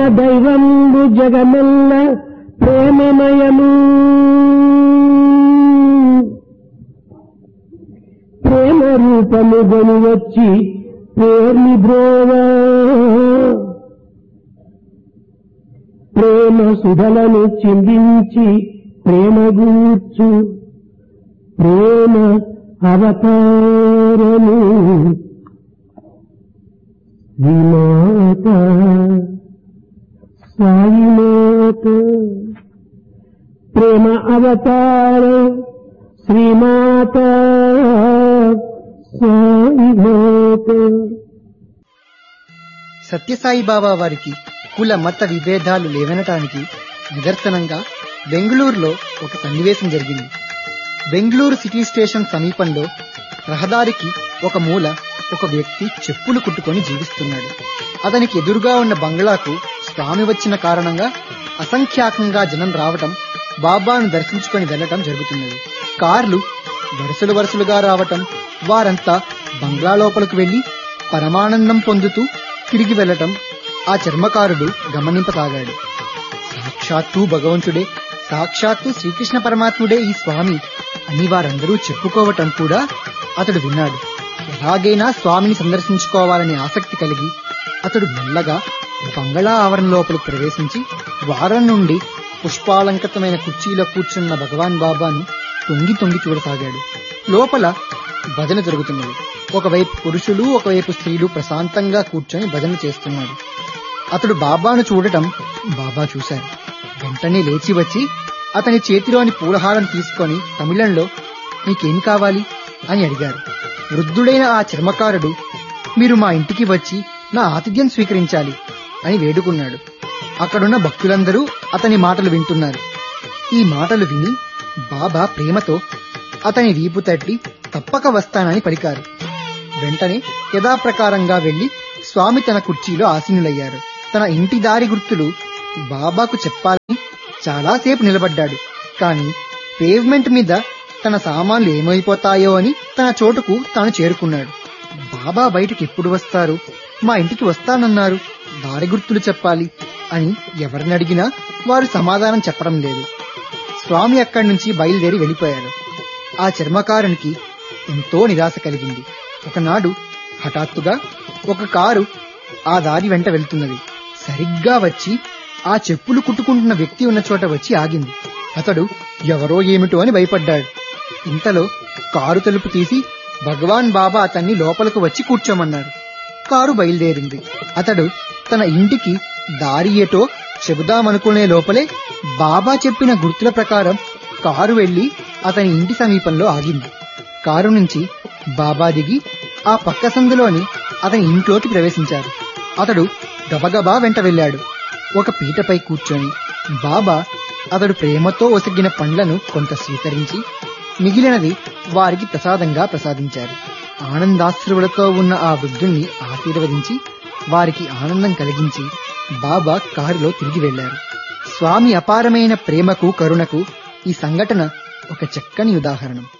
దైవంబు జగమెల్ల ప్రేమమయము ప్రేమ రూపము గని వచ్చి పేర్ని బ్రోవా ప్రేమ సుధలను చిందించి ప్రేమ గూర్చు ప్రేమ అవతారము విమాత సాయిమాత ప్రేమ అవతార శ్రీమాత సాయిమాత సత్యసాయి బాబా వారికి కుల మత విభేదాలు లేవనటానికి నిదర్శనంగా బెంగళూరులో ఒక సన్నివేశం జరిగింది బెంగళూరు సిటీ స్టేషన్ సమీపంలో రహదారికి ఒక మూల ఒక వ్యక్తి చెప్పులు కుట్టుకొని జీవిస్తున్నాడు అతనికి ఎదురుగా ఉన్న బంగ్లాకు స్వామి వచ్చిన కారణంగా అసంఖ్యాకంగా జనం రావటం బాబాను దర్శించుకొని వెళ్లటం జరుగుతున్నది కార్లు వరుసలు వరుసలుగా రావటం వారంతా బంగ్లా లోపలకు వెళ్లి పరమానందం పొందుతూ తిరిగి వెళ్లటం ఆ చర్మకారుడు గమనింపసాగాడు సాక్షాత్తు భగవంతుడే సాక్షాత్తు శ్రీకృష్ణ పరమాత్ముడే ఈ స్వామి అని వారందరూ చెప్పుకోవటం కూడా అతడు విన్నాడు ఎలాగైనా స్వామిని సందర్శించుకోవాలనే ఆసక్తి కలిగి అతడు మెల్లగా బంగళా ఆవరణ లోపలికి ప్రవేశించి వారం నుండి పుష్పాలంకృతమైన కుర్చీలో కూర్చున్న భగవాన్ బాబాను తొంగి తొంగి చూడసాగాడు లోపల భజన జరుగుతున్నది ఒకవైపు పురుషులు ఒకవైపు స్త్రీలు ప్రశాంతంగా కూర్చొని భజన చేస్తున్నారు అతడు బాబాను చూడటం బాబా చూశారు వెంటనే లేచి వచ్చి అతని చేతిలోని పూలహారం తీసుకొని తమిళంలో నీకేం కావాలి అని అడిగారు వృద్ధుడైన ఆ చర్మకారుడు మీరు మా ఇంటికి వచ్చి నా ఆతిథ్యం స్వీకరించాలి అని వేడుకున్నాడు అక్కడున్న భక్తులందరూ అతని మాటలు వింటున్నారు ఈ మాటలు విని బాబా ప్రేమతో అతని వీపు తట్టి తప్పక వస్తానని పలికారు వెంటనే యథాప్రకారంగా వెళ్లి స్వామి తన కుర్చీలో ఆసీనులయ్యారు తన ఇంటి దారి గుర్తులు బాబాకు చెప్పాలని చాలాసేపు నిలబడ్డాడు కాని పేవ్మెంట్ మీద తన సామాన్లు ఏమైపోతాయో అని తన చోటుకు తాను చేరుకున్నాడు బాబా బయటికి ఎప్పుడు వస్తారు మా ఇంటికి వస్తానన్నారు దారి గుర్తులు చెప్పాలి అని ఎవరిని అడిగినా వారు సమాధానం చెప్పడం లేదు స్వామి అక్కడి నుంచి బయలుదేరి వెళ్ళిపోయాడు ఆ చర్మకారునికి ఎంతో నిరాశ కలిగింది ఒకనాడు హఠాత్తుగా ఒక కారు ఆ దారి వెంట వెళ్తున్నది సరిగ్గా వచ్చి ఆ చెప్పులు కుట్టుకుంటున్న వ్యక్తి ఉన్న చోట వచ్చి ఆగింది అతడు ఎవరో ఏమిటో అని భయపడ్డాడు ఇంతలో కారు తలుపు తీసి భగవాన్ బాబా అతన్ని లోపలకు వచ్చి కూర్చోమన్నారు కారు బయలుదేరింది అతడు తన ఇంటికి దారి ఏటో చెబుదామనుకునే లోపలే బాబా చెప్పిన గుర్తుల ప్రకారం కారు వెళ్లి అతని ఇంటి సమీపంలో ఆగింది కారు నుంచి బాబా దిగి ఆ పక్క సందులోని అతని ఇంట్లోకి ప్రవేశించారు అతడు గబగబా వెంట వెళ్ళాడు ఒక పీటపై కూర్చొని బాబా అతడు ప్రేమతో ఒసగిన పండ్లను కొంత స్వీకరించి మిగిలినది వారికి ప్రసాదంగా ప్రసాదించారు ఆనందాశ్రువులతో ఉన్న ఆ వృద్ధుణ్ణి ఆశీర్వదించి వారికి ఆనందం కలిగించి బాబా కారులో తిరిగి వెళ్లారు స్వామి అపారమైన ప్రేమకు కరుణకు ఈ సంఘటన ఒక చక్కని ఉదాహరణం